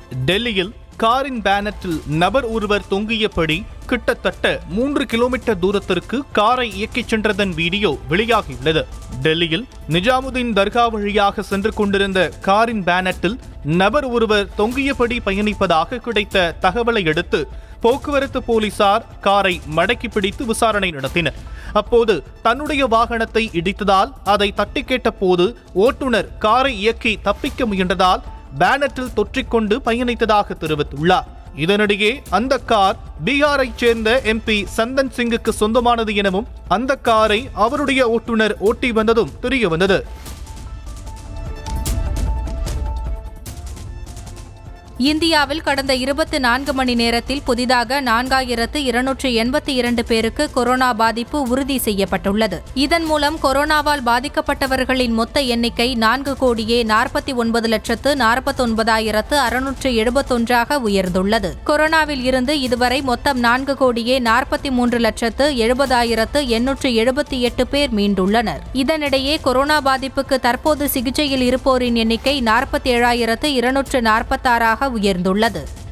டெல்லியில் காரின் பேனட்டில் நபர் ஒருவர் தொங்கியபடி கிட்டத்தட்ட மூன்று கிலோமீட்டர் தூரத்திற்கு காரை இயக்கிச் சென்றதன் வீடியோ வெளியாகியுள்ளது டெல்லியில் நிஜாமுதீன் தர்கா வழியாக சென்று கொண்டிருந்த காரின் பேனட்டில் நபர் ஒருவர் தொங்கியபடி பயணிப்பதாக கிடைத்த தகவலை அடுத்து போக்குவரத்து போலீசார் காரை மடக்கி பிடித்து விசாரணை நடத்தினர் அப்போது தன்னுடைய வாகனத்தை இடித்ததால் அதை தட்டி கேட்ட போது ஓட்டுநர் காரை இயக்கி தப்பிக்க முயன்றதால் பேனட்டில் தொற்றிக்கொண்டு பயணித்ததாக தெரிவித்துள்ளார் இதனிடையே அந்த கார் பீகாரைச் சேர்ந்த எம்பி சந்தன் சிங்குக்கு சொந்தமானது எனவும் அந்த காரை அவருடைய ஓட்டுநர் ஓட்டி வந்ததும் தெரிய வந்தது இந்தியாவில் கடந்த இருபத்தி நான்கு மணி நேரத்தில் புதிதாக நான்காயிரத்து இருநூற்று எண்பத்தி இரண்டு பேருக்கு கொரோனா பாதிப்பு உறுதி செய்யப்பட்டுள்ளது இதன் மூலம் கொரோனாவால் பாதிக்கப்பட்டவர்களின் மொத்த எண்ணிக்கை நான்கு கோடியே நாற்பத்தி ஒன்பது லட்சத்து நாற்பத்தொன்பதாயிரத்து அறுநூற்று எழுபத்தொன்றாக உயர்ந்துள்ளது கொரோனாவில் இருந்து இதுவரை மொத்தம் நான்கு கோடியே நாற்பத்தி மூன்று லட்சத்து எழுபதாயிரத்து எண்ணூற்று எழுபத்தி எட்டு பேர் மீண்டுள்ளனர் இதனிடையே கொரோனா பாதிப்புக்கு தற்போது சிகிச்சையில் இருப்போரின் எண்ணிக்கை நாற்பத்தி ஏழாயிரத்து இருநூற்று நாற்பத்தாறாக உயர்ந்துள்ளது